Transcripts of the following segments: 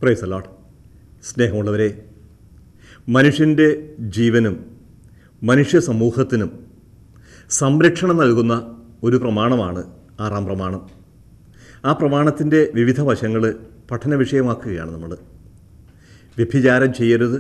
price allot സ്നേഹമുള്ളവരെ മനുഷ്യൻ്റെ ജീവനും മനുഷ്യ സമൂഹത്തിനും സംരക്ഷണം നൽകുന്ന ഒരു പ്രമാണമാണ് ആറാം പ്രമാണം ആ പ്രമാണത്തിൻ്റെ വിവിധ വശങ്ങൾ പഠന വിഷയമാക്കുകയാണ് നമ്മൾ വ്യഭിചാരം ചെയ്യരുത്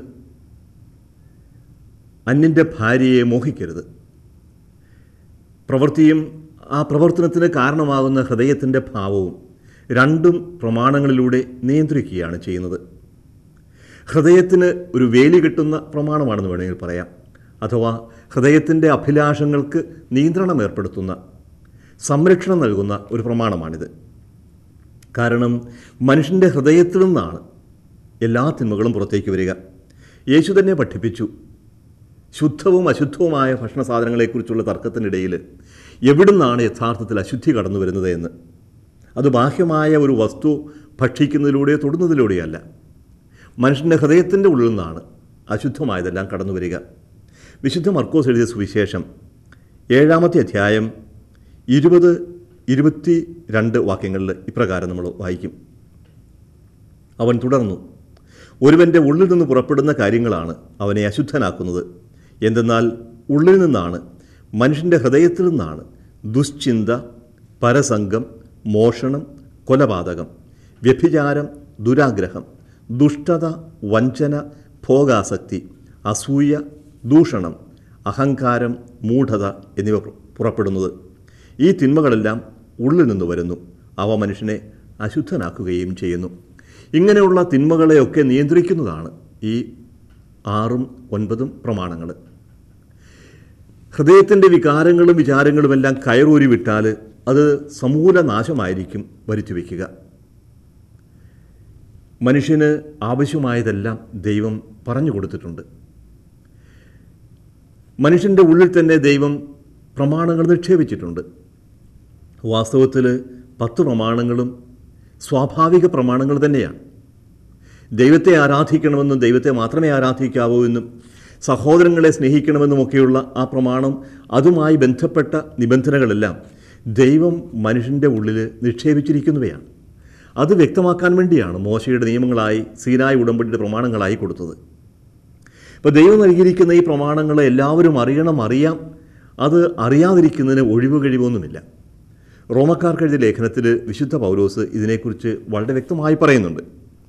അന്യൻ്റെ ഭാര്യയെ മോഹിക്കരുത് പ്രവൃത്തിയും ആ പ്രവർത്തനത്തിന് കാരണമാകുന്ന ഹൃദയത്തിൻ്റെ ഭാവവും രണ്ടും പ്രമാണങ്ങളിലൂടെ നിയന്ത്രിക്കുകയാണ് ചെയ്യുന്നത് ഹൃദയത്തിന് ഒരു വേലി കിട്ടുന്ന പ്രമാണമാണെന്ന് വേണമെങ്കിൽ പറയാം അഥവാ ഹൃദയത്തിൻ്റെ അഭിലാഷങ്ങൾക്ക് നിയന്ത്രണം ഏർപ്പെടുത്തുന്ന സംരക്ഷണം നൽകുന്ന ഒരു പ്രമാണമാണിത് കാരണം മനുഷ്യൻ്റെ ഹൃദയത്തിൽ നിന്നാണ് എല്ലാ തിന്മകളും പുറത്തേക്ക് വരിക യേശു തന്നെ പഠിപ്പിച്ചു ശുദ്ധവും അശുദ്ധവുമായ ഭക്ഷണ സാധനങ്ങളെക്കുറിച്ചുള്ള തർക്കത്തിനിടയിൽ എവിടുന്നാണ് യഥാർത്ഥത്തിൽ അശുദ്ധി കടന്നു വരുന്നത് എന്ന് അത് ബാഹ്യമായ ഒരു വസ്തു ഭക്ഷിക്കുന്നതിലൂടെയോ തൊടുന്നതിലൂടെയല്ല മനുഷ്യൻ്റെ ഹൃദയത്തിൻ്റെ ഉള്ളിൽ നിന്നാണ് അശുദ്ധമായതെല്ലാം കടന്നു വരിക വിശുദ്ധ മർക്കോസ് എഴുതിയ സുവിശേഷം ഏഴാമത്തെ അധ്യായം ഇരുപത് ഇരുപത്തി രണ്ട് വാക്യങ്ങളിൽ ഇപ്രകാരം നമ്മൾ വായിക്കും അവൻ തുടർന്നു ഒരുവൻ്റെ ഉള്ളിൽ നിന്ന് പുറപ്പെടുന്ന കാര്യങ്ങളാണ് അവനെ അശുദ്ധനാക്കുന്നത് എന്തെന്നാൽ ഉള്ളിൽ നിന്നാണ് മനുഷ്യൻ്റെ ഹൃദയത്തിൽ നിന്നാണ് ദുശ്ചിന്ത പരസംഗം മോഷണം കൊലപാതകം വ്യഭിചാരം ദുരാഗ്രഹം ദുഷ്ടത വഞ്ചന ഭോഗാസക്തി അസൂയ ദൂഷണം അഹങ്കാരം മൂഢത എന്നിവ പുറപ്പെടുന്നത് ഈ തിന്മകളെല്ലാം ഉള്ളിൽ നിന്ന് വരുന്നു അവ മനുഷ്യനെ അശുദ്ധനാക്കുകയും ചെയ്യുന്നു ഇങ്ങനെയുള്ള തിന്മകളെയൊക്കെ നിയന്ത്രിക്കുന്നതാണ് ഈ ആറും ഒൻപതും പ്രമാണങ്ങൾ ഹൃദയത്തിൻ്റെ വികാരങ്ങളും വിചാരങ്ങളുമെല്ലാം കയറൂരി വിട്ടാൽ അത് സമൂല നാശമായിരിക്കും വരുത്തി വയ്ക്കുക മനുഷ്യന് ആവശ്യമായതെല്ലാം ദൈവം പറഞ്ഞു കൊടുത്തിട്ടുണ്ട് മനുഷ്യൻ്റെ ഉള്ളിൽ തന്നെ ദൈവം പ്രമാണങ്ങൾ നിക്ഷേപിച്ചിട്ടുണ്ട് വാസ്തവത്തിൽ പത്ത് പ്രമാണങ്ങളും സ്വാഭാവിക പ്രമാണങ്ങൾ തന്നെയാണ് ദൈവത്തെ ആരാധിക്കണമെന്നും ദൈവത്തെ മാത്രമേ ആരാധിക്കാവൂ എന്നും സഹോദരങ്ങളെ സ്നേഹിക്കണമെന്നുമൊക്കെയുള്ള ആ പ്രമാണം അതുമായി ബന്ധപ്പെട്ട നിബന്ധനകളെല്ലാം ദൈവം മനുഷ്യൻ്റെ ഉള്ളിൽ നിക്ഷേപിച്ചിരിക്കുന്നവയാണ് അത് വ്യക്തമാക്കാൻ വേണ്ടിയാണ് മോശയുടെ നിയമങ്ങളായി സീനായി ഉടമ്പടിയുടെ പ്രമാണങ്ങളായി കൊടുത്തത് ഇപ്പോൾ ദൈവം നൽകിയിരിക്കുന്ന ഈ പ്രമാണങ്ങളെ എല്ലാവരും അറിയണം അറിയാം അത് അറിയാതിരിക്കുന്നതിന് ഒഴിവ് കഴിവൊന്നുമില്ല റോമക്കാർക്ക് എഴുതിയ ലേഖനത്തിൽ വിശുദ്ധ പൗലോസ് ഇതിനെക്കുറിച്ച് വളരെ വ്യക്തമായി പറയുന്നുണ്ട്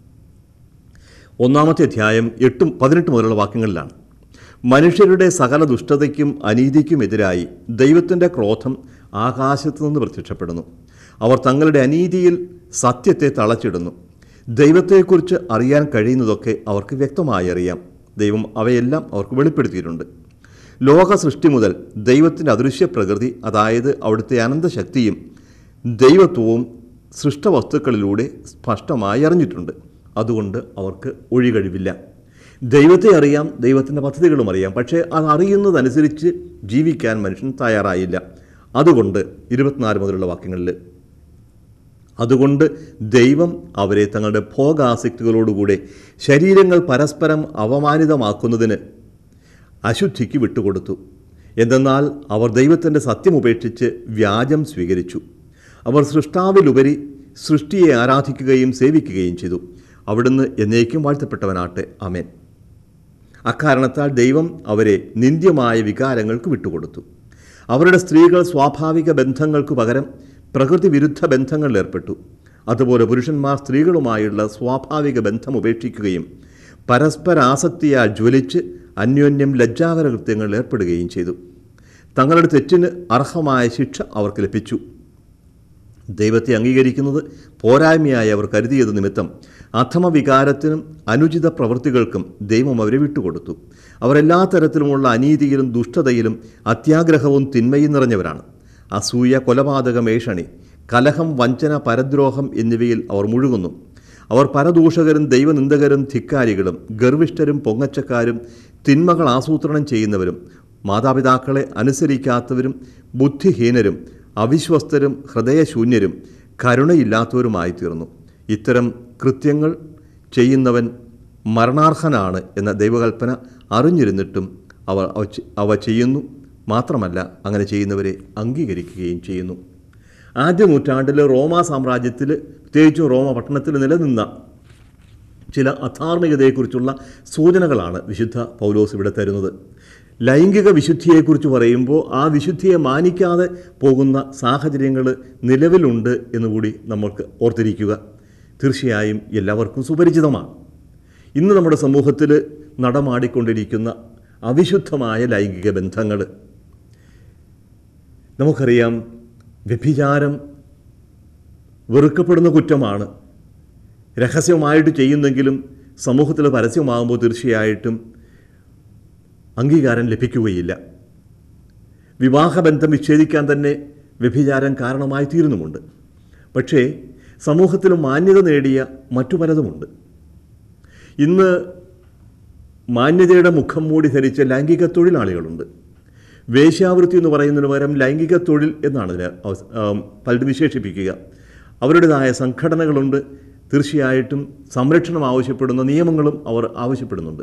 ഒന്നാമത്തെ അധ്യായം എട്ടും പതിനെട്ട് മുതലുള്ള വാക്യങ്ങളിലാണ് മനുഷ്യരുടെ സകല ദുഷ്ടതയ്ക്കും അനീതിക്കും എതിരായി ദൈവത്തിൻ്റെ ക്രോധം ആകാശത്തു നിന്ന് പ്രത്യക്ഷപ്പെടുന്നു അവർ തങ്ങളുടെ അനീതിയിൽ സത്യത്തെ തളച്ചിടുന്നു ദൈവത്തെക്കുറിച്ച് അറിയാൻ കഴിയുന്നതൊക്കെ അവർക്ക് വ്യക്തമായി അറിയാം ദൈവം അവയെല്ലാം അവർക്ക് വെളിപ്പെടുത്തിയിട്ടുണ്ട് ലോക സൃഷ്ടി മുതൽ ദൈവത്തിൻ്റെ അദൃശ്യ പ്രകൃതി അതായത് അവിടുത്തെ അനന്തശക്തിയും ദൈവത്വവും സൃഷ്ടവസ്തുക്കളിലൂടെ സ്പഷ്ടമായി അറിഞ്ഞിട്ടുണ്ട് അതുകൊണ്ട് അവർക്ക് ഒഴികഴിവില്ല ദൈവത്തെ അറിയാം ദൈവത്തിൻ്റെ പദ്ധതികളും അറിയാം പക്ഷേ അത് അറിയുന്നതനുസരിച്ച് ജീവിക്കാൻ മനുഷ്യൻ തയ്യാറായില്ല അതുകൊണ്ട് ഇരുപത്തിനാല് മുതലുള്ള വാക്യങ്ങളിൽ അതുകൊണ്ട് ദൈവം അവരെ തങ്ങളുടെ ഭോഗാസക്തികളോടുകൂടെ ശരീരങ്ങൾ പരസ്പരം അവമാനിതമാക്കുന്നതിന് അശുദ്ധിക്ക് വിട്ടുകൊടുത്തു എന്തെന്നാൽ അവർ ദൈവത്തിൻ്റെ സത്യം ഉപേക്ഷിച്ച് വ്യാജം സ്വീകരിച്ചു അവർ സൃഷ്ടാവിലുപരി സൃഷ്ടിയെ ആരാധിക്കുകയും സേവിക്കുകയും ചെയ്തു അവിടുന്ന് എന്നേക്കും വാഴ്ത്തപ്പെട്ടവനാട്ടെ അമേൻ അക്കാരണത്താൽ ദൈവം അവരെ നിന്ദ്യമായ വികാരങ്ങൾക്ക് വിട്ടുകൊടുത്തു അവരുടെ സ്ത്രീകൾ സ്വാഭാവിക ബന്ധങ്ങൾക്ക് പകരം പ്രകൃതി വിരുദ്ധ ബന്ധങ്ങളിൽ ഏർപ്പെട്ടു അതുപോലെ പുരുഷന്മാർ സ്ത്രീകളുമായുള്ള സ്വാഭാവിക ബന്ധം ഉപേക്ഷിക്കുകയും പരസ്പരാസക്തിയാൽ ജ്വലിച്ച് അന്യോന്യം ലജ്ജാകര കൃത്യങ്ങളിൽ ഏർപ്പെടുകയും ചെയ്തു തങ്ങളുടെ തെറ്റിന് അർഹമായ ശിക്ഷ അവർക്ക് ലഭിച്ചു ദൈവത്തെ അംഗീകരിക്കുന്നത് പോരായ്മയായി അവർ കരുതിയത് നിമിത്തം അധമവികാരത്തിനും അനുചിത പ്രവൃത്തികൾക്കും ദൈവം അവരെ വിട്ടുകൊടുത്തു അവർ എല്ലാ തരത്തിലുമുള്ള അനീതിയിലും ദുഷ്ടതയിലും അത്യാഗ്രഹവും തിന്മയും നിറഞ്ഞവരാണ് അസൂയ കൊലപാതകം ഏഷണി കലഹം വഞ്ചന പരദ്രോഹം എന്നിവയിൽ അവർ മുഴുകുന്നു അവർ പരദൂഷകരും ദൈവനിന്ദകരും ധിക്കാരികളും ഗർവിഷ്ഠരും പൊങ്ങച്ചക്കാരും തിന്മകൾ ആസൂത്രണം ചെയ്യുന്നവരും മാതാപിതാക്കളെ അനുസരിക്കാത്തവരും ബുദ്ധിഹീനരും അവിശ്വസ്തരും ഹൃദയശൂന്യരും കരുണയില്ലാത്തവരുമായി തീർന്നു ഇത്തരം കൃത്യങ്ങൾ ചെയ്യുന്നവൻ മരണാർഹനാണ് എന്ന ദൈവകൽപ്പന അറിഞ്ഞിരുന്നിട്ടും അവർ അവ ചെ- അവ ചെയ്യുന്നു മാത്രമല്ല അങ്ങനെ ചെയ്യുന്നവരെ അംഗീകരിക്കുകയും ചെയ്യുന്നു ആദ്യ നൂറ്റാണ്ടിൽ റോമാ സാമ്രാജ്യത്തിൽ പ്രത്യേകിച്ചും റോമ പട്ടണത്തിൽ നിലനിന്ന ചില അധാർമികതയെക്കുറിച്ചുള്ള സൂചനകളാണ് വിശുദ്ധ പൗലോസ് ഇവിടെ തരുന്നത് ലൈംഗിക വിശുദ്ധിയെക്കുറിച്ച് പറയുമ്പോൾ ആ വിശുദ്ധിയെ മാനിക്കാതെ പോകുന്ന സാഹചര്യങ്ങൾ നിലവിലുണ്ട് എന്നുകൂടി നമ്മൾക്ക് ഓർത്തിരിക്കുക തീർച്ചയായും എല്ലാവർക്കും സുപരിചിതമാണ് ഇന്ന് നമ്മുടെ സമൂഹത്തിൽ നടമാടിക്കൊണ്ടിരിക്കുന്ന അവിശുദ്ധമായ ലൈംഗിക ബന്ധങ്ങൾ നമുക്കറിയാം വ്യഭിചാരം വെറുക്കപ്പെടുന്ന കുറ്റമാണ് രഹസ്യമായിട്ട് ചെയ്യുന്നെങ്കിലും സമൂഹത്തിൽ പരസ്യമാകുമ്പോൾ തീർച്ചയായിട്ടും അംഗീകാരം ലഭിക്കുകയില്ല വിവാഹബന്ധം വിച്ഛേദിക്കാൻ തന്നെ വ്യഭിചാരം കാരണമായി തീരുന്നുമുണ്ട് പക്ഷേ സമൂഹത്തിൽ മാന്യത നേടിയ മറ്റു പലതുമുണ്ട് ഇന്ന് മാന്യതയുടെ മുഖം മൂടി ധരിച്ച ലൈംഗിക തൊഴിലാളികളുണ്ട് വേശ്യാവൃത്തി എന്ന് പറയുന്നതിന് പകരം ലൈംഗിക തൊഴിൽ എന്നാണ് ഇതിനെ അവസ്- ആം, പലരും വിശേഷിപ്പിക്കുക അവരുടേതായ സംഘടനകളുണ്ട് തീർച്ചയായിട്ടും സംരക്ഷണം ആവശ്യപ്പെടുന്ന നിയമങ്ങളും അവർ ആവശ്യപ്പെടുന്നുണ്ട്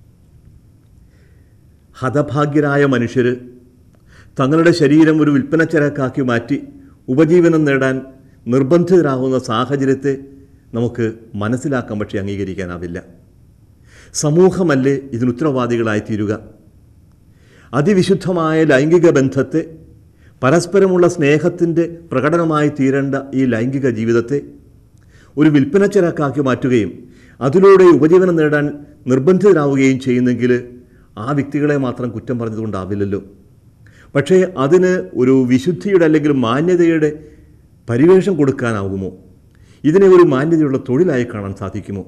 ഹതഭാഗ്യരായ മനുഷ്യർ തങ്ങളുടെ ശരീരം ഒരു വിൽപ്പനച്ചരക്കാക്കി മാറ്റി ഉപജീവനം നേടാൻ നിർബന്ധിതരാകുന്ന സാഹചര്യത്തെ നമുക്ക് മനസ്സിലാക്കാൻ പക്ഷേ അംഗീകരിക്കാനാവില്ല സമൂഹമല്ലേ ഇതിന് ഉത്തരവാദികളായി തീരുക അതിവിശുദ്ധമായ ലൈംഗിക ബന്ധത്തെ പരസ്പരമുള്ള സ്നേഹത്തിൻ്റെ പ്രകടനമായി തീരേണ്ട ഈ ലൈംഗിക ജീവിതത്തെ ഒരു വിൽപ്പനച്ചരക്കാക്കി മാറ്റുകയും അതിലൂടെ ഉപജീവനം നേടാൻ നിർബന്ധിതരാവുകയും ചെയ്യുന്നെങ്കിൽ ആ വ്യക്തികളെ മാത്രം കുറ്റം പറഞ്ഞതുകൊണ്ടാവില്ലല്ലോ പക്ഷേ അതിന് ഒരു വിശുദ്ധിയുടെ അല്ലെങ്കിൽ മാന്യതയുടെ പരിവേഷം കൊടുക്കാനാവുമോ ഇതിനെ ഒരു മാന്യതയുള്ള തൊഴിലായി കാണാൻ സാധിക്കുമോ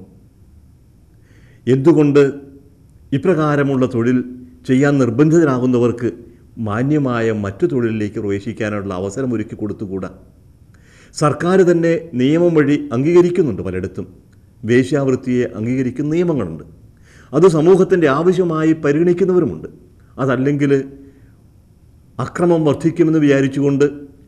എന്തുകൊണ്ട് ഇപ്രകാരമുള്ള തൊഴിൽ ചെയ്യാൻ നിർബന്ധിതരാകുന്നവർക്ക് മാന്യമായ മറ്റു തൊഴിലിലേക്ക് പ്രവേശിക്കാനുള്ള അവസരം ഒരുക്കി കൊടുത്തുകൂടാ സർക്കാർ തന്നെ നിയമം വഴി അംഗീകരിക്കുന്നുണ്ട് പലയിടത്തും വേശ്യാവൃത്തിയെ അംഗീകരിക്കുന്ന നിയമങ്ങളുണ്ട് അത് സമൂഹത്തിൻ്റെ ആവശ്യമായി പരിഗണിക്കുന്നവരുമുണ്ട് അതല്ലെങ്കിൽ അക്രമം വർദ്ധിക്കുമെന്ന് വിചാരിച്ചുകൊണ്ട്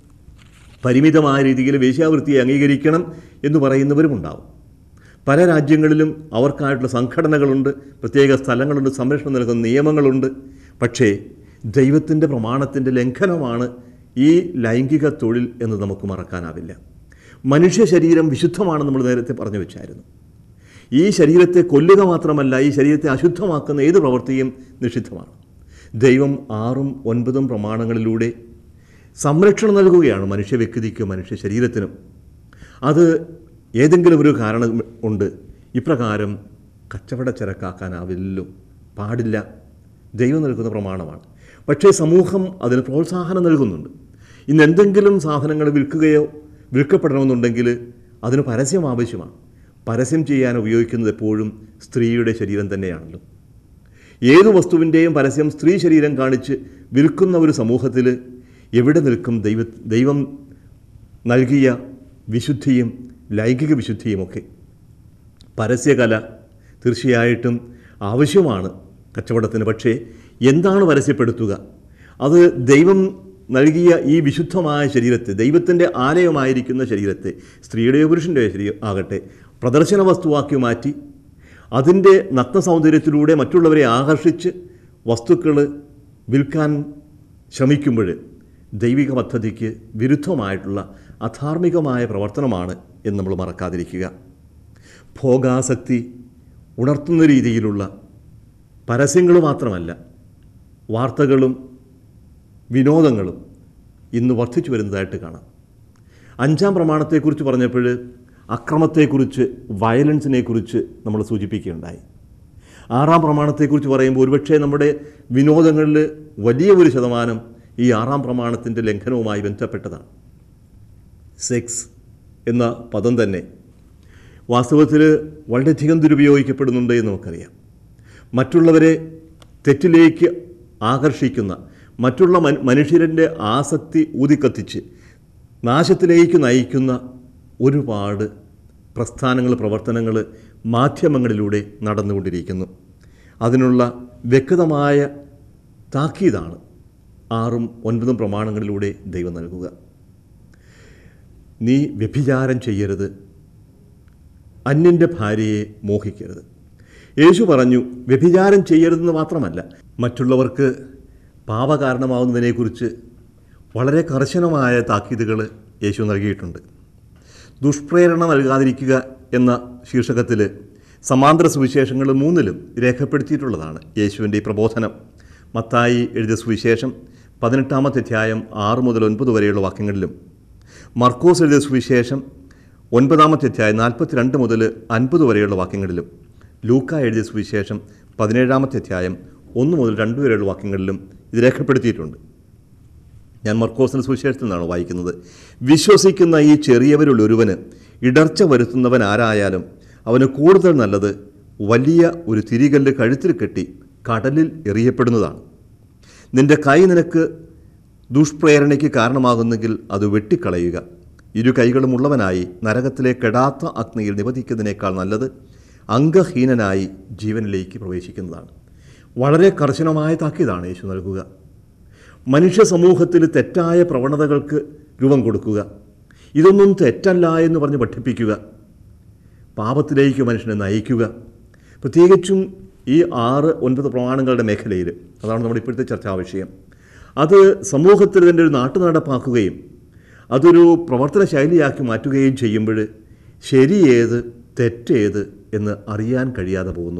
പരിമിതമായ രീതിയിൽ വേശ്യാവൃത്തിയെ അംഗീകരിക്കണം എന്ന് പറയുന്നവരുമുണ്ടാവും പല രാജ്യങ്ങളിലും അവർക്കായിട്ടുള്ള സംഘടനകളുണ്ട് പ്രത്യേക സ്ഥലങ്ങളുണ്ട് സംരക്ഷണം നൽകുന്ന നിയമങ്ങളുണ്ട് പക്ഷേ ദൈവത്തിൻ്റെ പ്രമാണത്തിൻ്റെ ലംഘനമാണ് ഈ ലൈംഗിക തൊഴിൽ എന്ന് നമുക്ക് മറക്കാനാവില്ല മനുഷ്യ ശരീരം വിശുദ്ധമാണെന്ന് നമ്മൾ നേരത്തെ പറഞ്ഞു വെച്ചായിരുന്നു ഈ ശരീരത്തെ കൊല്ലുക മാത്രമല്ല ഈ ശരീരത്തെ അശുദ്ധമാക്കുന്ന ഏത് പ്രവൃത്തിയും നിഷിദ്ധമാണ് ദൈവം ആറും ഒൻപതും പ്രമാണങ്ങളിലൂടെ സംരക്ഷണം നൽകുകയാണ് മനുഷ്യ വ്യക്തിക്കും മനുഷ്യ ശരീരത്തിനും അത് ഏതെങ്കിലും ഒരു കാരണം ഉണ്ട് ഇപ്രകാരം കച്ചവട ചരക്കാക്കാനാവില്ലല്ലോ പാടില്ല ദൈവം നൽകുന്ന പ്രമാണമാണ് പക്ഷേ സമൂഹം അതിന് പ്രോത്സാഹനം നൽകുന്നുണ്ട് ഇന്ന് എന്തെങ്കിലും സാധനങ്ങൾ വിൽക്കുകയോ വിൽക്കപ്പെടണമെന്നുണ്ടെങ്കിൽ അതിന് പരസ്യം ആവശ്യമാണ് പരസ്യം ചെയ്യാൻ ഉപയോഗിക്കുന്നത് എപ്പോഴും സ്ത്രീയുടെ ശരീരം തന്നെയാണല്ലോ ഏതു വസ്തുവിൻ്റെയും പരസ്യം സ്ത്രീ ശരീരം കാണിച്ച് വിൽക്കുന്ന ഒരു സമൂഹത്തിൽ എവിടെ നിൽക്കും ദൈവ ദൈവം നൽകിയ വിശുദ്ധിയും ലൈംഗിക വിശുദ്ധിയുമൊക്കെ പരസ്യകല തീർച്ചയായിട്ടും ആവശ്യമാണ് കച്ചവടത്തിന് പക്ഷേ എന്താണ് പരസ്യപ്പെടുത്തുക അത് ദൈവം നൽകിയ ഈ വിശുദ്ധമായ ശരീരത്തെ ദൈവത്തിൻ്റെ ആലയമായിരിക്കുന്ന ശരീരത്തെ സ്ത്രീയുടെയോ പുരുഷൻ്റെയോ ശരീരം ആകട്ടെ പ്രദർശന വസ്തുവാക്കി മാറ്റി അതിൻ്റെ നഗ്ന സൗന്ദര്യത്തിലൂടെ മറ്റുള്ളവരെ ആകർഷിച്ച് വസ്തുക്കൾ വിൽക്കാൻ ശ്രമിക്കുമ്പോൾ ദൈവിക പദ്ധതിക്ക് വിരുദ്ധമായിട്ടുള്ള അധാർമികമായ പ്രവർത്തനമാണ് എന്ന് നമ്മൾ മറക്കാതിരിക്കുക ഭോഗാസക്തി ഉണർത്തുന്ന രീതിയിലുള്ള പരസ്യങ്ങൾ മാത്രമല്ല വാർത്തകളും വിനോദങ്ങളും ഇന്ന് വർദ്ധിച്ചു വരുന്നതായിട്ട് കാണാം അഞ്ചാം പ്രമാണത്തെക്കുറിച്ച് പറഞ്ഞപ്പോൾ അക്രമത്തെക്കുറിച്ച് വയലൻസിനെക്കുറിച്ച് നമ്മൾ സൂചിപ്പിക്കുകയുണ്ടായി ആറാം പ്രമാണത്തെക്കുറിച്ച് പറയുമ്പോൾ ഒരുപക്ഷെ നമ്മുടെ വിനോദങ്ങളിൽ വലിയ ഒരു ശതമാനം ഈ ആറാം പ്രമാണത്തിൻ്റെ ലംഘനവുമായി ബന്ധപ്പെട്ടതാണ് സെക്സ് എന്ന പദം തന്നെ വാസ്തവത്തിൽ വളരെയധികം ദുരുപയോഗിക്കപ്പെടുന്നുണ്ട് എന്ന് നമുക്കറിയാം മറ്റുള്ളവരെ തെറ്റിലേക്ക് ആകർഷിക്കുന്ന മറ്റുള്ള മൻ മനുഷ്യരുടെ ആസക്തി ഊതിക്കത്തിച്ച് നാശത്തിലേക്ക് നയിക്കുന്ന ഒരുപാട് പ്രസ്ഥാനങ്ങൾ പ്രവർത്തനങ്ങൾ മാധ്യമങ്ങളിലൂടെ നടന്നുകൊണ്ടിരിക്കുന്നു അതിനുള്ള വ്യക്തമായ താക്കീതാണ് ആറും ഒൻപതും പ്രമാണങ്ങളിലൂടെ ദൈവം നൽകുക നീ വ്യഭിചാരം ചെയ്യരുത് അന്യൻ്റെ ഭാര്യയെ മോഹിക്കരുത് യേശു പറഞ്ഞു വ്യഭിചാരം ചെയ്യരുതെന്ന് മാത്രമല്ല മറ്റുള്ളവർക്ക് പാപകാരണമാവുന്നതിനെക്കുറിച്ച് വളരെ കർശനമായ താക്കീതുകൾ യേശു നൽകിയിട്ടുണ്ട് ദുഷ്പ്രേരണ നൽകാതിരിക്കുക എന്ന ശീർഷകത്തിൽ സമാന്തര സുവിശേഷങ്ങൾ മൂന്നിലും രേഖപ്പെടുത്തിയിട്ടുള്ളതാണ് യേശുവിൻ്റെ ഈ പ്രബോധനം മത്തായി എഴുതിയ സുവിശേഷം പതിനെട്ടാമത്തെ അധ്യായം ആറ് മുതൽ ഒൻപത് വരെയുള്ള വാക്യങ്ങളിലും മർക്കോസ് എഴുതിയ സുവിശേഷം ഒൻപതാമത്തെ അധ്യായം നാൽപ്പത്തിരണ്ട് മുതൽ അൻപത് വരെയുള്ള വാക്യങ്ങളിലും ലൂക്ക എഴുതിയ സുവിശേഷം പതിനേഴാമത്തെ അധ്യായം ഒന്ന് മുതൽ രണ്ട് വരെയുള്ള വാക്യങ്ങളിലും ഇത് രേഖപ്പെടുത്തിയിട്ടുണ്ട് ഞാൻ മർക്കോസിൻ്റെ സുവിശേഷത്തിൽ നിന്നാണ് വായിക്കുന്നത് വിശ്വസിക്കുന്ന ഈ ചെറിയവരിൽ ഒരുവന് ഇടർച്ച വരുത്തുന്നവൻ ആരായാലും അവന് കൂടുതൽ നല്ലത് വലിയ ഒരു തിരികല്ല് കഴുത്തിൽ കെട്ടി കടലിൽ എറിയപ്പെടുന്നതാണ് നിന്റെ കൈ നിനക്ക് ദുഷ്പ്രേരണയ്ക്ക് കാരണമാകുന്നെങ്കിൽ അത് വെട്ടിക്കളയുക ഇരു കൈകളും ഉള്ളവനായി നരകത്തിലെ കെടാത്ത അഗ്നിയിൽ നിവധിക്കുന്നതിനേക്കാൾ നല്ലത് അംഗഹീനനായി ജീവനിലേക്ക് പ്രവേശിക്കുന്നതാണ് വളരെ കർശനമായ താക്കീതാണ് യേശു നൽകുക മനുഷ്യ സമൂഹത്തിൽ തെറ്റായ പ്രവണതകൾക്ക് രൂപം കൊടുക്കുക ഇതൊന്നും തെറ്റല്ല എന്ന് പറഞ്ഞ് പഠിപ്പിക്കുക പാപത്തിലേക്ക് മനുഷ്യനെ നയിക്കുക പ്രത്യേകിച്ചും ഈ ആറ് ഒൻപത് പ്രമാണങ്ങളുടെ മേഖലയിൽ അതാണ് നമ്മുടെ ഇപ്പോഴത്തെ ചർച്ചാ വിഷയം അത് സമൂഹത്തിൽ ഇതിൻ്റെ ഒരു നാട്ടു നടപ്പാക്കുകയും അതൊരു പ്രവർത്തന ശൈലിയാക്കി മാറ്റുകയും ചെയ്യുമ്പോൾ ശരിയേത് തെറ്റേത് എന്ന് അറിയാൻ കഴിയാതെ പോകുന്നു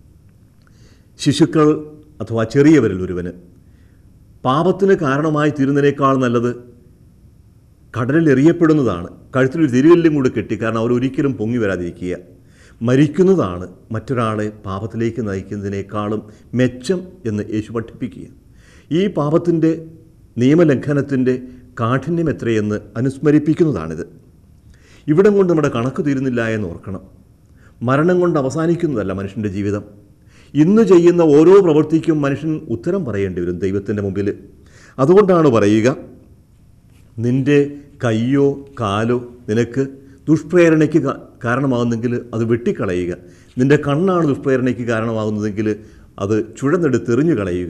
ശിശുക്കൾ അഥവാ ചെറിയവരിൽ ഒരുവന് പാപത്തിന് കാരണമായി തീരുന്നതിനേക്കാൾ നല്ലത് കടലിൽ എറിയപ്പെടുന്നതാണ് കഴുത്തിലൊരു തിരുവല്ലും കൂടി കെട്ടി കാരണം അവർ ഒരിക്കലും പൊങ്ങി വരാതിരിക്കുക മരിക്കുന്നതാണ് മറ്റൊരാളെ പാപത്തിലേക്ക് നയിക്കുന്നതിനേക്കാളും മെച്ചം എന്ന് യേശു പഠിപ്പിക്കുക ഈ പാപത്തിൻ്റെ നിയമലംഘനത്തിൻ്റെ കാഠിന്യം എത്രയെന്ന് അനുസ്മരിപ്പിക്കുന്നതാണിത് ഇവിടം കൊണ്ട് നമ്മുടെ കണക്ക് തീരുന്നില്ല എന്ന് ഓർക്കണം മരണം കൊണ്ട് അവസാനിക്കുന്നതല്ല മനുഷ്യൻ്റെ ജീവിതം ഇന്ന് ചെയ്യുന്ന ഓരോ പ്രവൃത്തിക്കും മനുഷ്യൻ ഉത്തരം പറയേണ്ടി വരും ദൈവത്തിൻ്റെ മുമ്പിൽ അതുകൊണ്ടാണ് പറയുക നിൻ്റെ കയ്യോ കാലോ നിനക്ക് ദുഷ്പ്രേരണയ്ക്ക് കാ- കാരണമാകുന്നെങ്കിൽ അത് വെട്ടിക്കളയുക നിൻ്റെ കണ്ണാണ് ദുഷ്പ്രേരണയ്ക്ക് കാരണമാകുന്നതെങ്കിൽ അത് ചുഴന്നെടുത്തെറിഞ്ഞു കളയുക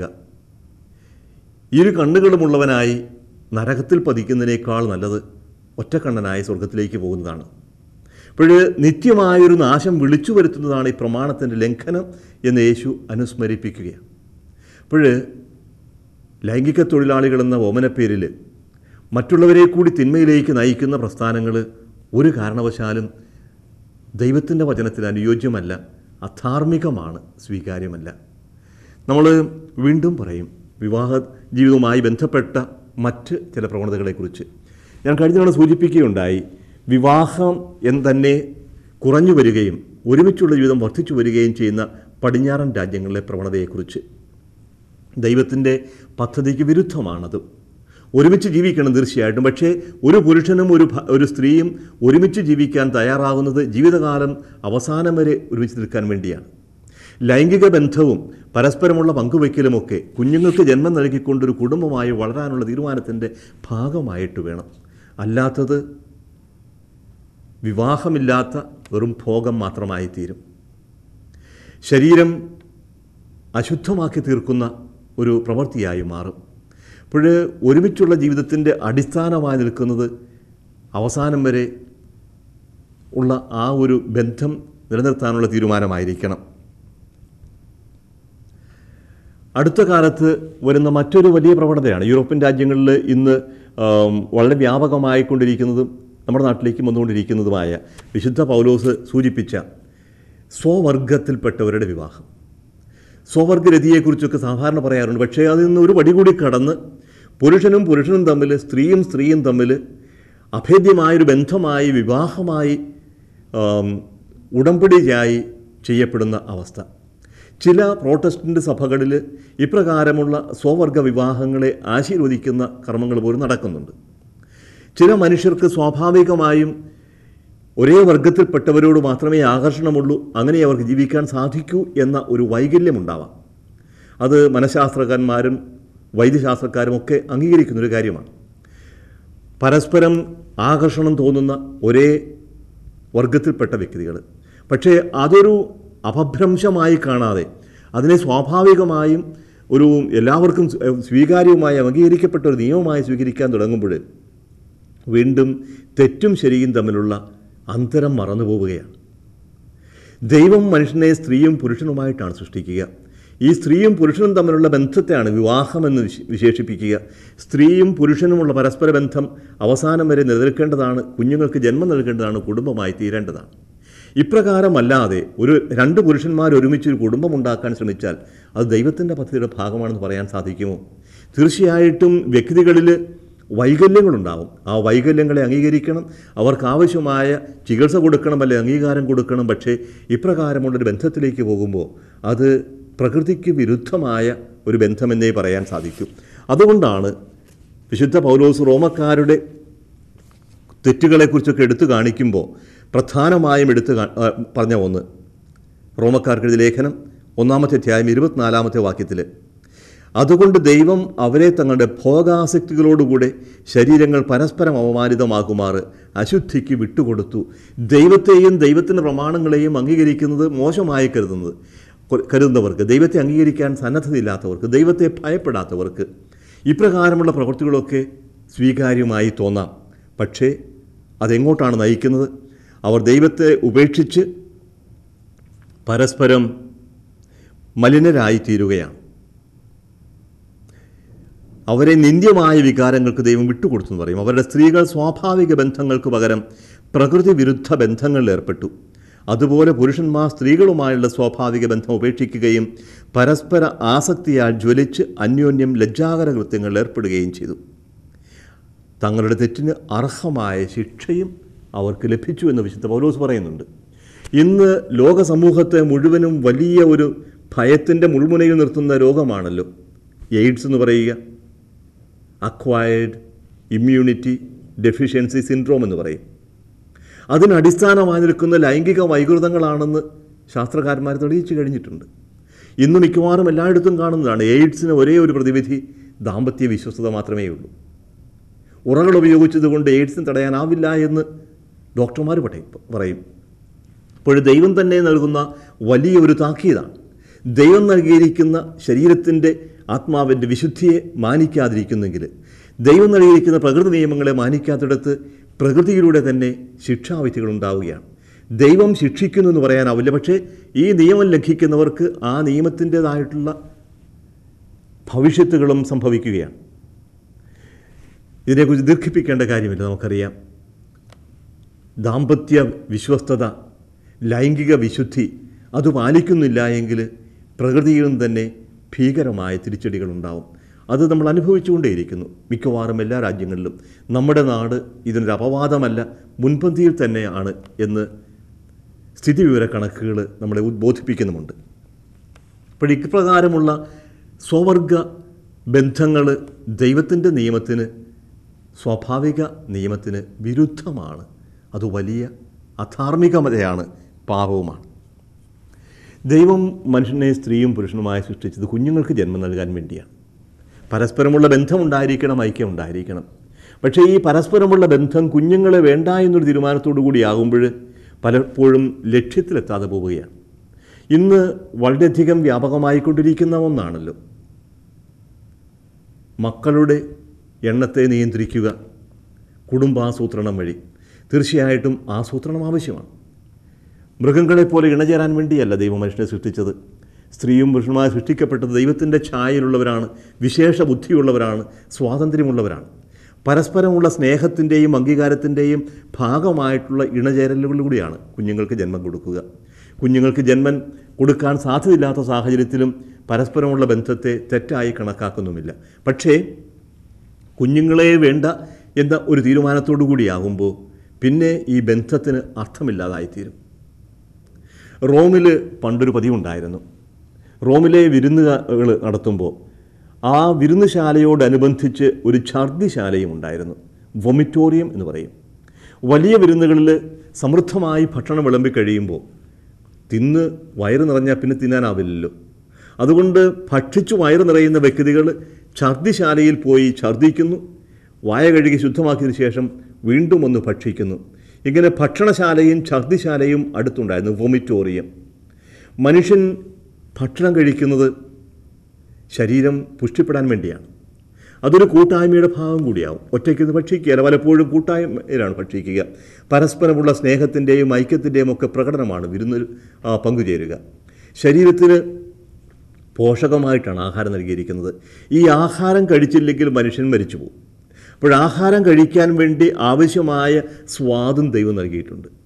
ഇരു കണ്ണുകളുമുള്ളവനായി നരകത്തിൽ പതിക്കുന്നതിനേക്കാൾ നല്ലത് ഒറ്റക്കണ്ണനായി സ്വർഗത്തിലേക്ക് പോകുന്നതാണ് അപ്പോൾ നിത്യമായൊരു നാശം വിളിച്ചു വരുത്തുന്നതാണ് ഈ പ്രമാണത്തിൻ്റെ ലംഘനം എന്ന് യേശു അനുസ്മരിപ്പിക്കുകയാണ് അപ്പോൾ ലൈംഗിക തൊഴിലാളികളെന്ന ഓമനപ്പേരിൽ മറ്റുള്ളവരെ കൂടി തിന്മയിലേക്ക് നയിക്കുന്ന പ്രസ്ഥാനങ്ങൾ ഒരു കാരണവശാലും ദൈവത്തിൻ്റെ വചനത്തിൽ അനുയോജ്യമല്ല അധാർമികമാണ് സ്വീകാര്യമല്ല നമ്മൾ വീണ്ടും പറയും വിവാഹ ജീവിതവുമായി ബന്ധപ്പെട്ട മറ്റ് ചില പ്രവണതകളെക്കുറിച്ച് ഞാൻ കഴിഞ്ഞ തവണ സൂചിപ്പിക്കുകയുണ്ടായി വിവാഹം എന്ന് തന്നെ കുറഞ്ഞു വരികയും ഒരുമിച്ചുള്ള ജീവിതം വർദ്ധിച്ചു വരികയും ചെയ്യുന്ന പടിഞ്ഞാറൻ രാജ്യങ്ങളിലെ പ്രവണതയെക്കുറിച്ച് ദൈവത്തിൻ്റെ പദ്ധതിക്ക് വിരുദ്ധമാണത് ഒരുമിച്ച് ജീവിക്കണം തീർച്ചയായിട്ടും പക്ഷേ ഒരു പുരുഷനും ഒരു ഭ- ഒരു സ്ത്രീയും ഒരുമിച്ച് ജീവിക്കാൻ തയ്യാറാകുന്നത് ജീവിതകാലം അവസാനം വരെ ഒരുമിച്ച് നിൽക്കാൻ വേണ്ടിയാണ് ലൈംഗിക ബന്ധവും പരസ്പരമുള്ള പങ്കുവയ്ക്കലുമൊക്കെ കുഞ്ഞുങ്ങൾക്ക് ജന്മം നൽകിക്കൊണ്ടൊരു കുടുംബമായി വളരാനുള്ള തീരുമാനത്തിൻ്റെ ഭാഗമായിട്ട് വേണം അല്ലാത്തത് വിവാഹമില്ലാത്ത വെറും ഭോഗം മാത്രമായി തീരും ശരീരം അശുദ്ധമാക്കി തീർക്കുന്ന ഒരു പ്രവൃത്തിയായി മാറും അപ്പോൾ ഒരുമിച്ചുള്ള ജീവിതത്തിൻ്റെ അടിസ്ഥാനമായി നിൽക്കുന്നത് അവസാനം വരെ ഉള്ള ആ ഒരു ബന്ധം നിലനിർത്താനുള്ള തീരുമാനമായിരിക്കണം അടുത്ത കാലത്ത് വരുന്ന മറ്റൊരു വലിയ പ്രവണതയാണ് യൂറോപ്യൻ രാജ്യങ്ങളിൽ ഇന്ന് ആം, വളരെ വ്യാപകമായിക്കൊണ്ടിരിക്കുന്നതും നമ്മുടെ നാട്ടിലേക്കും വന്നുകൊണ്ടിരിക്കുന്നതുമായ വിശുദ്ധ പൗലോസ് സൂചിപ്പിച്ച സ്വവർഗത്തിൽപ്പെട്ടവരുടെ വിവാഹം സ്വവർഗരതിയെക്കുറിച്ചൊക്കെ സാധാരണ പറയാറുണ്ട് പക്ഷേ അതിൽ നിന്ന് ഒരു പടി കൂടി കടന്ന് പുരുഷനും പുരുഷനും തമ്മിൽ സ്ത്രീയും സ്ത്രീയും തമ്മിൽ അഭേദ്യമായൊരു ബന്ധമായി വിവാഹമായി ആം, ഉടമ്പടിയായി ചെയ്യപ്പെടുന്ന അവസ്ഥ ചില പ്രോട്ടസ്റ്റൻ്റ് സഭകളിൽ ഇപ്രകാരമുള്ള സ്വവർഗ വിവാഹങ്ങളെ ആശീർവദിക്കുന്ന കർമ്മങ്ങൾ പോലും നടക്കുന്നുണ്ട് ചില മനുഷ്യർക്ക് സ്വാഭാവികമായും ഒരേ വർഗത്തിൽപ്പെട്ടവരോട് മാത്രമേ ആകർഷണമുള്ളൂ അങ്ങനെ അവർക്ക് ജീവിക്കാൻ സാധിക്കൂ എന്ന ഒരു വൈകല്യമുണ്ടാവാം അത് മനഃശാസ്ത്രജ്ഞന്മാരും വൈദ്യശാസ്ത്രക്കാരും ഒക്കെ അംഗീകരിക്കുന്നൊരു കാര്യമാണ് പരസ്പരം ആകർഷണം തോന്നുന്ന ഒരേ വർഗത്തിൽപ്പെട്ട വ്യക്തികൾ പക്ഷേ അതൊരു അപഭ്രംശമായി കാണാതെ അതിനെ സ്വാഭാവികമായും ഒരു എല്ലാവർക്കും സ്വ- സ്വീകാര്യവുമായി അംഗീകരിക്കപ്പെട്ട ഒരു നിയമമായി സ്വീകരിക്കാൻ തുടങ്ങുമ്പോൾ വീണ്ടും തെറ്റും ശരിയും തമ്മിലുള്ള അന്തരം മറന്നു പോവുകയാണ് ദൈവം മനുഷ്യനെ സ്ത്രീയും പുരുഷനുമായിട്ടാണ് സൃഷ്ടിക്കുക ഈ സ്ത്രീയും പുരുഷനും തമ്മിലുള്ള ബന്ധത്തെയാണ് വിവാഹമെന്ന് വിശ- വിശേഷിപ്പിക്കുക സ്ത്രീയും പുരുഷനുമുള്ള പരസ്പര ബന്ധം അവസാനം വരെ നിലനിൽക്കേണ്ടതാണ് കുഞ്ഞുങ്ങൾക്ക് ജന്മം നൽകേണ്ടതാണ് കുടുംബമായി തീരേണ്ടതാണ് ഇപ്രകാരമല്ലാതെ ഒരു രണ്ട് പുരുഷന്മാർ ഒരുമിച്ച് ഒരു കുടുംബം ഉണ്ടാക്കാൻ ശ്രമിച്ചാൽ അത് ദൈവത്തിൻ്റെ പദ്ധതിയുടെ ഭാഗമാണെന്ന് പറയാൻ സാധിക്കുമോ തീർച്ചയായിട്ടും വ്യക്തികളിൽ വൈകല്യങ്ങളുണ്ടാവും ആ വൈകല്യങ്ങളെ അംഗീകരിക്കണം അവർക്ക് ആവശ്യമായ ചികിത്സ കൊടുക്കണം അല്ലെ അംഗീകാരം കൊടുക്കണം പക്ഷേ ഇപ്രകാരമുള്ളൊരു ബന്ധത്തിലേക്ക് പോകുമ്പോൾ അത് പ്രകൃതിക്ക് വിരുദ്ധമായ ഒരു ബന്ധമെന്നേ പറയാൻ സാധിക്കും അതുകൊണ്ടാണ് വിശുദ്ധ പൗലോസ് റോമക്കാരുടെ തെറ്റുകളെക്കുറിച്ചൊക്കെ എടുത്തു കാണിക്കുമ്പോൾ പ്രധാനമായും എടുത്ത് കാ- ആ, പറഞ്ഞ ഒന്ന് റോമക്കാർക്കെഴുതിയ ലേഖനം ഒന്നാമത്തെ അധ്യായം ഇരുപത്തിനാലാമത്തെ വാക്യത്തിൽ അതുകൊണ്ട് ദൈവം അവരെ തങ്ങളുടെ ഭോഗാസക്തികളോടുകൂടെ ശരീരങ്ങൾ പരസ്പരം അവമാനിതമാകുമാറ് അശുദ്ധിക്ക് വിട്ടുകൊടുത്തു ദൈവത്തെയും ദൈവത്തിൻ്റെ പ്രമാണങ്ങളെയും അംഗീകരിക്കുന്നത് മോശമായി കരുതുന്നത് കൊ- കരുതുന്നവർക്ക് ദൈവത്തെ അംഗീകരിക്കാൻ സന്നദ്ധതയില്ലാത്തവർക്ക് ദൈവത്തെ ഭയപ്പെടാത്തവർക്ക് ഇപ്രകാരമുള്ള പ്രവൃത്തികളൊക്കെ സ്വീകാര്യമായി തോന്നാം പക്ഷേ അതെങ്ങോട്ടാണ് നയിക്കുന്നത് അവർ ദൈവത്തെ ഉപേക്ഷിച്ച് പരസ്പരം മലിനരായി തീരുകയാണ് അവരെ നിന്ദ്യമായ വികാരങ്ങൾക്ക് ദൈവം വിട്ടുകൊടുത്തു എന്ന് പറയും അവരുടെ സ്ത്രീകൾ സ്വാഭാവിക ബന്ധങ്ങൾക്ക് പകരം പ്രകൃതി വിരുദ്ധ ബന്ധങ്ങളിൽ ഏർപ്പെട്ടു അതുപോലെ പുരുഷന്മാർ സ്ത്രീകളുമായുള്ള സ്വാഭാവിക ബന്ധം ഉപേക്ഷിക്കുകയും പരസ്പര ആസക്തിയാൽ ജ്വലിച്ച് അന്യോന്യം ലജ്ജാകര കൃത്യങ്ങളിൽ ഏർപ്പെടുകയും ചെയ്തു തങ്ങളുടെ തെറ്റിന് അർഹമായ ശിക്ഷയും അവർക്ക് ലഭിച്ചു എന്ന് വിശുദ്ധ പൗലോസ് പറയുന്നുണ്ട് ഇന്ന് ലോക സമൂഹത്തെ മുഴുവനും വലിയ ഒരു ഭയത്തിൻ്റെ മുൾമുനയിൽ നിർത്തുന്ന രോഗമാണല്ലോ എയ്ഡ്സ് എന്ന് പറയുക അക്വയർഡ് ഇമ്മ്യൂണിറ്റി ഡെഫിഷ്യൻസി സിൻഡ്രോം എന്ന് പറയും അതിന് അടിസ്ഥാനമായി നിൽക്കുന്ന ലൈംഗിക വൈകൃതങ്ങളാണെന്ന് ശാസ്ത്രകാരന്മാർ തെളിയിച്ചു കഴിഞ്ഞിട്ടുണ്ട് ഇന്ന് മിക്കവാറും എല്ലായിടത്തും കാണുന്നതാണ് എയ്ഡ്സിന് ഒരേ ഒരു പ്രതിവിധി ദാമ്പത്യ വിശ്വസ്തത മാത്രമേ ഉള്ളൂ ഉറകൾ ഉപയോഗിച്ചതുകൊണ്ട് എയ്ഡ്സിന് തടയാനാവില്ല എന്ന് ഡോക്ടർമാർ പറയും പറയും അപ്പോൾ ദൈവം തന്നെ നൽകുന്ന വലിയ ഒരു താക്കീതാണ് ദൈവം നൽകിയിരിക്കുന്ന ശരീരത്തിൻ്റെ ആത്മാവിൻ്റെ വിശുദ്ധിയെ മാനിക്കാതിരിക്കുന്നെങ്കിൽ ദൈവം നൽകിയിരിക്കുന്ന പ്രകൃതി നിയമങ്ങളെ മാനിക്കാത്തിടത്ത് പ്രകൃതിയിലൂടെ തന്നെ ശിക്ഷാവിധികൾ ഉണ്ടാവുകയാണ് ദൈവം ശിക്ഷിക്കുന്നു എന്ന് പറയാനാവില്ല പക്ഷേ ഈ നിയമം ലംഘിക്കുന്നവർക്ക് ആ നിയമത്തിൻ്റേതായിട്ടുള്ള ഭവിഷ്യത്തുകളും സംഭവിക്കുകയാണ് ഇതിനെക്കുറിച്ച് ദീർഘിപ്പിക്കേണ്ട കാര്യമില്ല നമുക്കറിയാം ദാമ്പത്യ വിശ്വസ്തത ലൈംഗിക വിശുദ്ധി അത് പാലിക്കുന്നില്ല എങ്കിൽ പ്രകൃതിയിലും തന്നെ ഭീകരമായ തിരിച്ചടികളുണ്ടാവും അത് നമ്മൾ അനുഭവിച്ചുകൊണ്ടേയിരിക്കുന്നു മിക്കവാറും എല്ലാ രാജ്യങ്ങളിലും നമ്മുടെ നാട് ഇതിനൊരു അപവാദമല്ല മുൻപന്തിയിൽ തന്നെയാണ് എന്ന് സ്ഥിതിവിവര കണക്കുകൾ നമ്മളെ ഉദ്ബോധിപ്പിക്കുന്നുമുണ്ട് അപ്പോൾ ഇപ്രകാരമുള്ള സ്വവർഗ ബന്ധങ്ങൾ ദൈവത്തിൻ്റെ നിയമത്തിന് സ്വാഭാവിക നിയമത്തിന് വിരുദ്ധമാണ് അത് വലിയ അധാർമികമതയാണ് പാപവുമാണ് ദൈവം മനുഷ്യനെ സ്ത്രീയും പുരുഷനുമായി സൃഷ്ടിച്ചത് കുഞ്ഞുങ്ങൾക്ക് ജന്മം നൽകാൻ വേണ്ടിയാണ് പരസ്പരമുള്ള ബന്ധമുണ്ടായിരിക്കണം ഐക്യം ഉണ്ടായിരിക്കണം പക്ഷേ ഈ പരസ്പരമുള്ള ബന്ധം കുഞ്ഞുങ്ങളെ വേണ്ട എന്നൊരു തീരുമാനത്തോടു കൂടിയാകുമ്പോൾ പലപ്പോഴും ലക്ഷ്യത്തിലെത്താതെ പോവുകയാണ് ഇന്ന് വളരെയധികം വ്യാപകമായിക്കൊണ്ടിരിക്കുന്ന ഒന്നാണല്ലോ മക്കളുടെ എണ്ണത്തെ നിയന്ത്രിക്കുക കുടുംബാസൂത്രണം വഴി തീർച്ചയായിട്ടും ആസൂത്രണം ആവശ്യമാണ് മൃഗങ്ങളെപ്പോലെ ഇണചേരാൻ വേണ്ടിയല്ല ദൈവം മനുഷ്യനെ സൃഷ്ടിച്ചത് സ്ത്രീയും പുരുഷനുമായി സൃഷ്ടിക്കപ്പെട്ടത് ദൈവത്തിൻ്റെ ഛായയിലുള്ളവരാണ് വിശേഷ ബുദ്ധിയുള്ളവരാണ് സ്വാതന്ത്ര്യമുള്ളവരാണ് പരസ്പരമുള്ള സ്നേഹത്തിൻ്റെയും അംഗീകാരത്തിൻ്റെയും ഭാഗമായിട്ടുള്ള ഇണചേരലുകളിലൂടെയാണ് കുഞ്ഞുങ്ങൾക്ക് ജന്മം കൊടുക്കുക കുഞ്ഞുങ്ങൾക്ക് ജന്മം കൊടുക്കാൻ സാധ്യതയില്ലാത്ത സാഹചര്യത്തിലും പരസ്പരമുള്ള ബന്ധത്തെ തെറ്റായി കണക്കാക്കുന്നുമില്ല പക്ഷേ കുഞ്ഞുങ്ങളെ വേണ്ട എന്ന ഒരു തീരുമാനത്തോടു കൂടിയാകുമ്പോൾ പിന്നെ ഈ ബന്ധത്തിന് അർത്ഥമില്ലാതായിത്തീരും റോമിൽ പണ്ടൊരു പതിവുണ്ടായിരുന്നു റോമിലെ വിരുന്നുകൾ നടത്തുമ്പോൾ ആ വിരുന്നുശാലയോടനുബന്ധിച്ച് ഒരു ഛർദിശാലയും ഉണ്ടായിരുന്നു വൊമിറ്റോറിയം എന്ന് പറയും വലിയ വിരുന്നുകളിൽ സമൃദ്ധമായി ഭക്ഷണം വിളമ്പിക്കഴിയുമ്പോൾ തിന്ന് വയറ് നിറഞ്ഞാൽ പിന്നെ തിന്നാനാവില്ലല്ലോ അതുകൊണ്ട് ഭക്ഷിച്ചു വയറ് നിറയുന്ന വ്യക്തികൾ ഛർദിശാലയിൽ പോയി ഛർദിക്കുന്നു വായ കഴുകി ശുദ്ധമാക്കിയതിനു ശേഷം വീണ്ടും ഒന്ന് ഭക്ഷിക്കുന്നു ഇങ്ങനെ ഭക്ഷണശാലയും ഛർദിശാലയും അടുത്തുണ്ടായിരുന്നു വൊമിറ്റോറിയം മനുഷ്യൻ ഭക്ഷണം കഴിക്കുന്നത് ശരീരം പുഷ്ടിപ്പെടാൻ വേണ്ടിയാണ് അതൊരു കൂട്ടായ്മയുടെ ഭാഗം കൂടിയാവും ഒറ്റയ്ക്ക് ഭക്ഷിക്കുകയല്ല പലപ്പോഴും കൂട്ടായ്മയിലാണ് ഭക്ഷിക്കുക പരസ്പരമുള്ള സ്നേഹത്തിൻ്റെയും ഐക്യത്തിൻ്റെയും ഒക്കെ പ്രകടനമാണ് വിരുന്നിൽ ആ, പങ്കുചേരുക ശരീരത്തിന് പോഷകമായിട്ടാണ് ആഹാരം നൽകിയിരിക്കുന്നത് ഈ ആഹാരം കഴിച്ചില്ലെങ്കിൽ മനുഷ്യൻ മരിച്ചു പോകും അപ്പോൾ ആഹാരം കഴിക്കാൻ വേണ്ടി ആവശ്യമായ സ്വാദും ദൈവം നൽകിയിട്ടുണ്ട്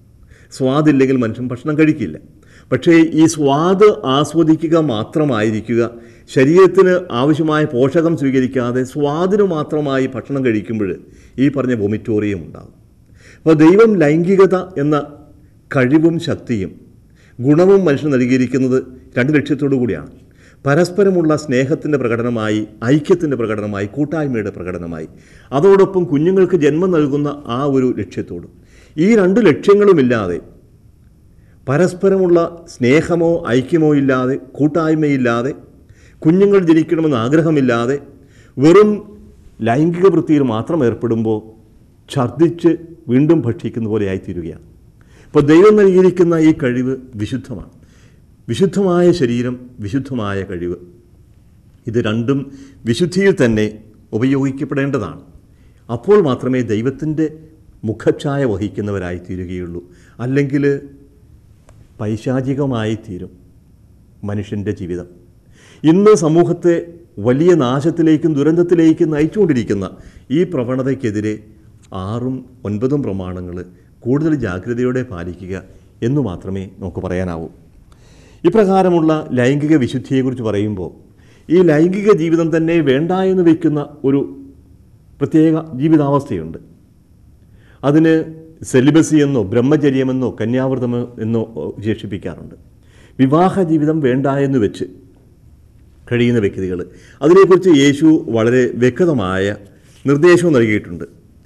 സ്വാദില്ലെങ്കിൽ മനുഷ്യൻ ഭക്ഷണം കഴിക്കില്ല പക്ഷേ ഈ സ്വാദ് ആസ്വദിക്കുക മാത്രമായിരിക്കുക ശരീരത്തിന് ആവശ്യമായ പോഷകം സ്വീകരിക്കാതെ സ്വാദിന് മാത്രമായി ഭക്ഷണം കഴിക്കുമ്പോൾ ഈ പറഞ്ഞ വൊമിറ്റോറിയം ഉണ്ടാകും അപ്പോൾ ദൈവം ലൈംഗികത എന്ന കഴിവും ശക്തിയും ഗുണവും മനുഷ്യന് നൽകിയിരിക്കുന്നത് രണ്ട് ലക്ഷ്യത്തോടു കൂടിയാണ് പരസ്പരമുള്ള സ്നേഹത്തിൻ്റെ പ്രകടനമായി ഐക്യത്തിൻ്റെ പ്രകടനമായി കൂട്ടായ്മയുടെ പ്രകടനമായി അതോടൊപ്പം കുഞ്ഞുങ്ങൾക്ക് ജന്മം നൽകുന്ന ആ ഒരു ലക്ഷ്യത്തോടും ഈ രണ്ട് ലക്ഷ്യങ്ങളുമില്ലാതെ പരസ്പരമുള്ള സ്നേഹമോ ഐക്യമോ ഇല്ലാതെ കൂട്ടായ്മയില്ലാതെ കുഞ്ഞുങ്ങൾ ജനിക്കണമെന്ന് ആഗ്രഹമില്ലാതെ വെറും ലൈംഗിക വൃത്തിയിൽ മാത്രം ഏർപ്പെടുമ്പോൾ ഛർദ്ദിച്ച് വീണ്ടും ഭക്ഷിക്കുന്ന പോലെ ആയിത്തീരുകയാണ് അപ്പോൾ ദൈവം നൽകിയിരിക്കുന്ന ഈ കഴിവ് വിശുദ്ധമാണ് വിശുദ്ധമായ ശരീരം വിശുദ്ധമായ കഴിവ് ഇത് രണ്ടും വിശുദ്ധിയിൽ തന്നെ ഉപയോഗിക്കപ്പെടേണ്ടതാണ് അപ്പോൾ മാത്രമേ ദൈവത്തിൻ്റെ മുഖഛായ വഹിക്കുന്നവരായി തീരുകയുള്ളൂ അല്ലെങ്കിൽ പൈശാചികമായി തീരും മനുഷ്യൻ്റെ ജീവിതം ഇന്ന് സമൂഹത്തെ വലിയ നാശത്തിലേക്കും ദുരന്തത്തിലേക്കും നയിച്ചുകൊണ്ടിരിക്കുന്ന ഈ പ്രവണതയ്ക്കെതിരെ ആറും ഒൻപതും പ്രമാണങ്ങൾ കൂടുതൽ ജാഗ്രതയോടെ പാലിക്കുക എന്ന് മാത്രമേ നമുക്ക് പറയാനാവൂ ഇപ്രകാരമുള്ള ലൈംഗിക വിശുദ്ധിയെക്കുറിച്ച് പറയുമ്പോൾ ഈ ലൈംഗിക ജീവിതം തന്നെ വേണ്ട എന്ന് വയ്ക്കുന്ന ഒരു പ്രത്യേക ജീവിതാവസ്ഥയുണ്ട് അതിന് സെലിബസി എന്നോ ബ്രഹ്മചര്യമെന്നോ കന്യാവൃതം എന്നോ വിശേഷിപ്പിക്കാറുണ്ട് വിവാഹ ജീവിതം വേണ്ട എന്ന് വെച്ച് കഴിയുന്ന വ്യക്തികൾ അതിനെക്കുറിച്ച് യേശു വളരെ വ്യക്തമായ നിർദ്ദേശവും നൽകിയിട്ടുണ്ട്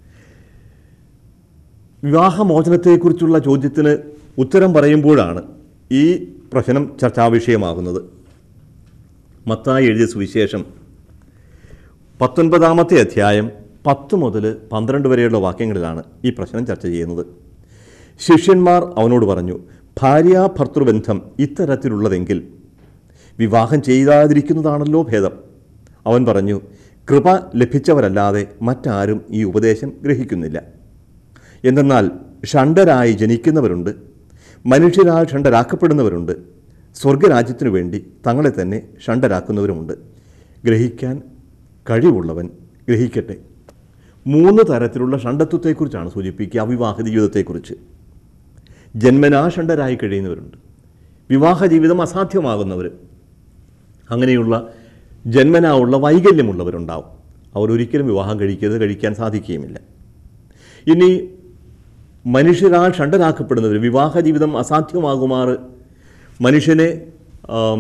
വിവാഹമോചനത്തെക്കുറിച്ചുള്ള ചോദ്യത്തിന് ഉത്തരം പറയുമ്പോഴാണ് ഈ പ്രശ്നം ചർച്ചാവിഷയമാകുന്നത് മത്തായി എഴുതിയ സുവിശേഷം പത്തൊൻപതാമത്തെ അധ്യായം പത്ത് മുതൽ പന്ത്രണ്ട് വരെയുള്ള വാക്യങ്ങളിലാണ് ഈ പ്രശ്നം ചർച്ച ചെയ്യുന്നത് ശിഷ്യന്മാർ അവനോട് പറഞ്ഞു ഭാര്യ ഭർത്തൃബന്ധം ഇത്തരത്തിലുള്ളതെങ്കിൽ വിവാഹം ചെയ്യാതിരിക്കുന്നതാണല്ലോ ഭേദം അവൻ പറഞ്ഞു കൃപ ലഭിച്ചവരല്ലാതെ മറ്റാരും ഈ ഉപദേശം ഗ്രഹിക്കുന്നില്ല എന്തെന്നാൽ ഷണ്ടരായി ജനിക്കുന്നവരുണ്ട് മനുഷ്യരാൽ ഷണ്ടരാക്കപ്പെടുന്നവരുണ്ട് സ്വർഗരാജ്യത്തിനു വേണ്ടി തങ്ങളെ തന്നെ ഷണ്ടരാക്കുന്നവരുമുണ്ട് ഗ്രഹിക്കാൻ കഴിവുള്ളവൻ ഗ്രഹിക്കട്ടെ മൂന്ന് തരത്തിലുള്ള ഷണ്ടത്വത്തെക്കുറിച്ചാണ് സൂചിപ്പിക്കുക അവിവാഹിത ജീവിതത്തെക്കുറിച്ച് ജന്മനാ ഷണ്ടരായി കഴിയുന്നവരുണ്ട് വിവാഹ ജീവിതം അസാധ്യമാകുന്നവർ അങ്ങനെയുള്ള ജന്മനാ ഉള്ള വൈകല്യമുള്ളവരുണ്ടാവും അവർ ഒരിക്കലും വിവാഹം കഴിക്കരുത് കഴിക്കാൻ സാധിക്കുകയുമില്ല ഇനി മനുഷ്യരാൽ ഷണ്ടരാക്കപ്പെടുന്നവർ വിവാഹ ജീവിതം അസാധ്യമാകുമാറ് മനുഷ്യനെ ആം,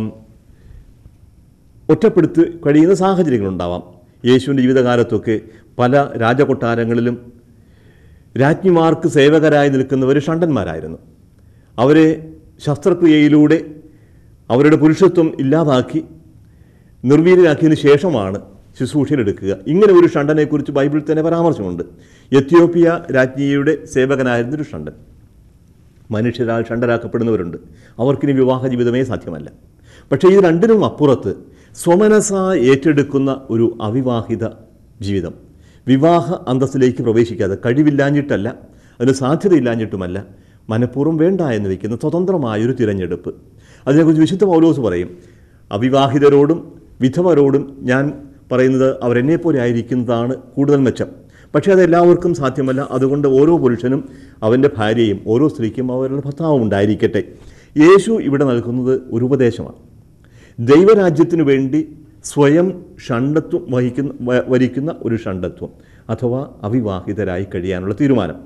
ഒറ്റപ്പെടുത്തി കഴിയുന്ന സാഹചര്യങ്ങളുണ്ടാവാം യേശുവിൻ്റെ ജീവിതകാലത്തൊക്കെ പല രാജകൊട്ടാരങ്ങളിലും രാജ്ഞിമാർക്ക് സേവകരായി നിൽക്കുന്നവർ ഷണ്ടന്മാരായിരുന്നു അവരെ ശസ്ത്രക്രിയയിലൂടെ അവരുടെ പുരുഷത്വം ഇല്ലാതാക്കി നിർവീര്യരാക്കിയതിന് ശേഷമാണ് ശുശ്രൂഷയിലെടുക്കുക ഇങ്ങനെ ഒരു ഷണ്ടനെക്കുറിച്ച് ബൈബിളിൽ തന്നെ പരാമർശമുണ്ട് എത്യോപ്യ രാജ്ഞിയുടെ സേവകനായിരുന്നൊരു ഷണ്ടൻ മനുഷ്യരാൽ ഷണ്ടരാക്കപ്പെടുന്നവരുണ്ട് അവർക്കിനി വിവാഹ ജീവിതമേ സാധ്യമല്ല പക്ഷേ ഇത് രണ്ടിനും അപ്പുറത്ത് സ്വമനസ ഏറ്റെടുക്കുന്ന ഒരു അവിവാഹിത ജീവിതം വിവാഹ അന്തസ്സിലേക്ക് പ്രവേശിക്കാതെ കഴിവില്ലാഞ്ഞിട്ടല്ല അതിന് സാധ്യതയില്ലാഞ്ഞിട്ടുമല്ല മനഃപൂർവ്വം വേണ്ട എന്ന് വയ്ക്കുന്ന സ്വതന്ത്രമായൊരു തിരഞ്ഞെടുപ്പ് അതിനെക്കുറിച്ച് വിശുദ്ധ പൗലോസ് പറയും അവിവാഹിതരോടും വിധവരോടും ഞാൻ പറയുന്നത് അവരെന്നെപ്പോലെ ആയിരിക്കുന്നതാണ് കൂടുതൽ മെച്ചം പക്ഷേ അത് എല്ലാവർക്കും സാധ്യമല്ല അതുകൊണ്ട് ഓരോ പുരുഷനും അവൻ്റെ ഭാര്യയും ഓരോ സ്ത്രീക്കും അവരുടെ ഭർത്താവും ഉണ്ടായിരിക്കട്ടെ യേശു ഇവിടെ നൽകുന്നത് ഒരു ഉപദേശമാണ് ദൈവരാജ്യത്തിനു വേണ്ടി സ്വയം ഷണ്ടത്വം വഹിക്കുന്ന വ- വരിക്കുന്ന ഒരു ഷണ്ടത്വം അഥവാ അവിവാഹിതരായി കഴിയാനുള്ള തീരുമാനം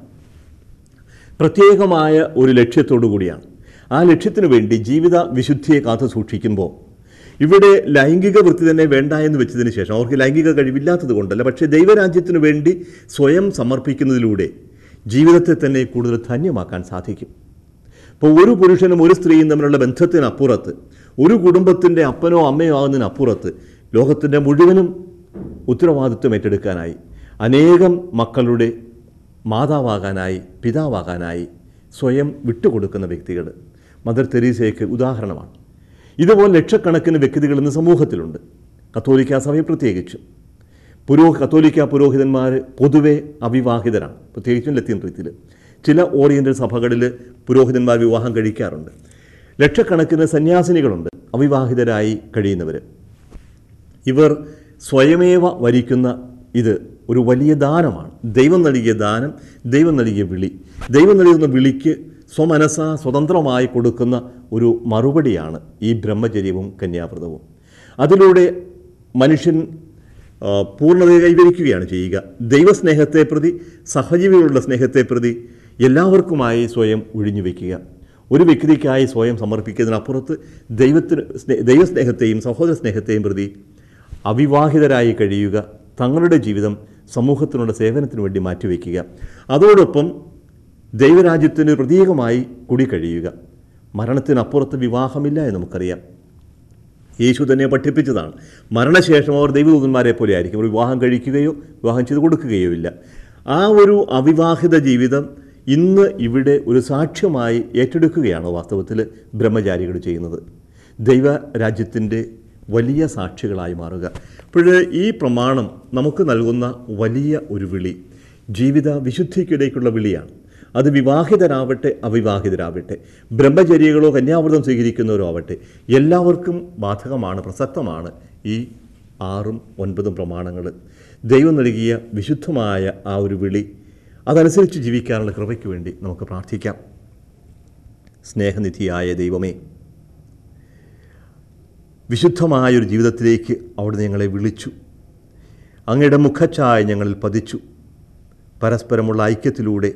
പ്രത്യേകമായ ഒരു ലക്ഷ്യത്തോടു കൂടിയാണ് ആ ലക്ഷ്യത്തിനു വേണ്ടി ജീവിത വിശുദ്ധിയെ കാത്തു സൂക്ഷിക്കുമ്പോൾ ഇവിടെ ലൈംഗിക വൃത്തി തന്നെ വേണ്ട എന്ന് വെച്ചതിന് ശേഷം അവർക്ക് ലൈംഗിക കഴിവില്ലാത്തത് കൊണ്ടല്ല പക്ഷേ ദൈവരാജ്യത്തിനു വേണ്ടി സ്വയം സമർപ്പിക്കുന്നതിലൂടെ ജീവിതത്തെ തന്നെ കൂടുതൽ ധന്യമാക്കാൻ സാധിക്കും ഇപ്പോൾ ഒരു പുരുഷനും ഒരു സ്ത്രീയും തമ്മിലുള്ള ബന്ധത്തിനപ്പുറത്ത് ഒരു കുടുംബത്തിൻ്റെ അപ്പനോ അമ്മയോ ആകുന്നതിനപ്പുറത്ത് ലോകത്തിൻ്റെ മുഴുവനും ഉത്തരവാദിത്വം ഏറ്റെടുക്കാനായി അനേകം മക്കളുടെ മാതാവാകാനായി പിതാവാകാനായി സ്വയം വിട്ടുകൊടുക്കുന്ന വ്യക്തികൾ മദർ തെരേസയ്ക്ക് ഉദാഹരണമാണ് ഇതുപോലെ ലക്ഷക്കണക്കിന് വ്യക്തികൾ ഇന്ന് സമൂഹത്തിലുണ്ട് കത്തോലിക്ക സഭയിൽ പ്രത്യേകിച്ചും പുരോ കത്തോലിക്ക പുരോഹിതന്മാർ പൊതുവെ അവിവാഹിതരാണ് പ്രത്യേകിച്ചും ലത്തീൻ റീതിയിൽ ചില ഓറിയൻ്റൽ സഭകളിൽ പുരോഹിതന്മാർ വിവാഹം കഴിക്കാറുണ്ട് ലക്ഷക്കണക്കിന് സന്യാസിനികളുണ്ട് അവിവാഹിതരായി കഴിയുന്നവർ ഇവർ സ്വയമേവ വരിക്കുന്ന ഇത് ഒരു വലിയ ദാനമാണ് ദൈവം നൽകിയ ദാനം ദൈവം നൽകിയ വിളി ദൈവം നൽകുന്ന വിളിക്ക് സ്വമനസ സ്വതന്ത്രമായി കൊടുക്കുന്ന ഒരു മറുപടിയാണ് ഈ ബ്രഹ്മചര്യവും കന്യാവ്രതവും അതിലൂടെ മനുഷ്യൻ ആ, പൂർണ്ണത കൈവരിക്കുകയാണ് ചെയ്യുക ദൈവസ്നേഹത്തെ പ്രതി സഹജീവികളുടെ സ്നേഹത്തെ പ്രതി എല്ലാവർക്കുമായി സ്വയം ഒഴിഞ്ഞു വയ്ക്കുക ഒരു വ്യക്തിക്കായി സ്വയം സമർപ്പിക്കുന്നതിനപ്പുറത്ത് ദൈവത്തിന് സ്നേ ദൈവസ്നേഹത്തെയും സഹോദര സ്നേഹത്തെയും പ്രതി അവിവാഹിതരായി കഴിയുക തങ്ങളുടെ ജീവിതം സമൂഹത്തിനുള്ള സേവനത്തിന് വേണ്ടി മാറ്റിവെക്കുക അതോടൊപ്പം ദൈവരാജ്യത്തിന് പ്രതീകമായി കൂടി കഴിയുക മരണത്തിനപ്പുറത്ത് വിവാഹമില്ല എന്ന് നമുക്കറിയാം യേശു തന്നെ പഠിപ്പിച്ചതാണ് മരണശേഷം അവർ ദൈവദൂതന്മാരെ പോലെ ആയിരിക്കും അവർ വിവാഹം കഴിക്കുകയോ വിവാഹം ചെയ്തു കൊടുക്കുകയോ ഇല്ല ആ ഒരു അവിവാഹിത ജീവിതം ഇന്ന് ഇവിടെ ഒരു സാക്ഷ്യമായി ഏറ്റെടുക്കുകയാണ് വാസ്തവത്തിൽ ബ്രഹ്മചാരികൾ ചെയ്യുന്നത് ദൈവരാജ്യത്തിൻ്റെ വലിയ സാക്ഷികളായി മാറുക അപ്പോൾ ഈ പ്രമാണം നമുക്ക് നൽകുന്ന വലിയ ഒരു വിളി ജീവിത വിശുദ്ധിക്കിടയ്ക്കുള്ള വിളിയാണ് അത് വിവാഹിതരാവട്ടെ അവിവാഹിതരാവട്ടെ ബ്രഹ്മചര്യകളോ കന്യാവ്രതം സ്വീകരിക്കുന്നവരോ ആവട്ടെ എല്ലാവർക്കും ബാധകമാണ് പ്രസക്തമാണ് ഈ ആറും ഒൻപതും പ്രമാണങ്ങൾ ദൈവം നൽകിയ വിശുദ്ധമായ ആ ഒരു വിളി അതനുസരിച്ച് ജീവിക്കാനുള്ള കൃപയ്ക്ക് വേണ്ടി നമുക്ക് പ്രാർത്ഥിക്കാം സ്നേഹനിധിയായ ദൈവമേ വിശുദ്ധമായൊരു ജീവിതത്തിലേക്ക് അവിടുന്ന് ഞങ്ങളെ വിളിച്ചു അങ്ങയുടെ മുഖച്ഛായ ഞങ്ങളിൽ പതിച്ചു പരസ്പരമുള്ള ഐക്യത്തിലൂടെ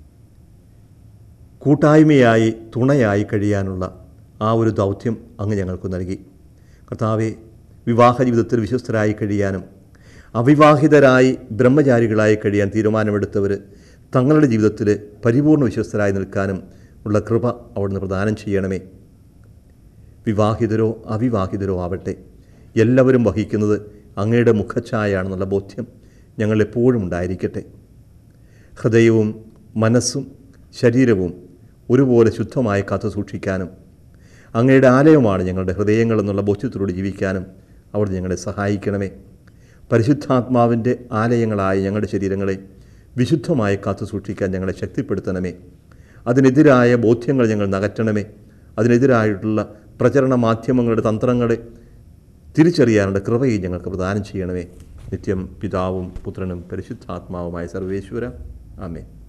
കൂട്ടായ്മയായി തുണയായി കഴിയാനുള്ള ആ ഒരു ദൗത്യം അങ്ങ് ഞങ്ങൾക്ക് നൽകി കർത്താവെ വിവാഹ ജീവിതത്തിൽ വിശ്വസ്തരായി കഴിയാനും അവിവാഹിതരായി ബ്രഹ്മചാരികളായി കഴിയാൻ തീരുമാനമെടുത്തവർ തങ്ങളുടെ ജീവിതത്തിൽ പരിപൂർണ വിശ്വസ്തരായി നിൽക്കാനും ഉള്ള കൃപ അവിടുന്ന് പ്രദാനം ചെയ്യണമേ വിവാഹിതരോ അവിവാഹിതരോ ആവട്ടെ എല്ലാവരും വഹിക്കുന്നത് അങ്ങയുടെ മുഖഛായാണെന്നുള്ള ബോധ്യം ഞങ്ങളെപ്പോഴും ഉണ്ടായിരിക്കട്ടെ ഹൃദയവും മനസ്സും ശരീരവും ഒരുപോലെ ശുദ്ധമായി കാത്തു സൂക്ഷിക്കാനും അങ്ങയുടെ ആലയമാണ് ഞങ്ങളുടെ ഹൃദയങ്ങൾ എന്നുള്ള ബോധ്യത്തിലൂടെ ജീവിക്കാനും അവിടെ ഞങ്ങളെ സഹായിക്കണമേ പരിശുദ്ധാത്മാവിൻ്റെ ആലയങ്ങളായ ഞങ്ങളുടെ ശരീരങ്ങളെ വിശുദ്ധമായി കാത്തു സൂക്ഷിക്കാൻ ഞങ്ങളെ ശക്തിപ്പെടുത്തണമേ അതിനെതിരായ ബോധ്യങ്ങൾ ഞങ്ങൾ നകറ്റണമേ അതിനെതിരായിട്ടുള്ള പ്രചരണ മാധ്യമങ്ങളുടെ തന്ത്രങ്ങളെ തിരിച്ചറിയാനുള്ള കൃപയും ഞങ്ങൾക്ക് പ്രദാനം ചെയ്യണമേ നിത്യം പിതാവും പുത്രനും പരിശുദ്ധാത്മാവുമായ സർവേശ്വര ആമേ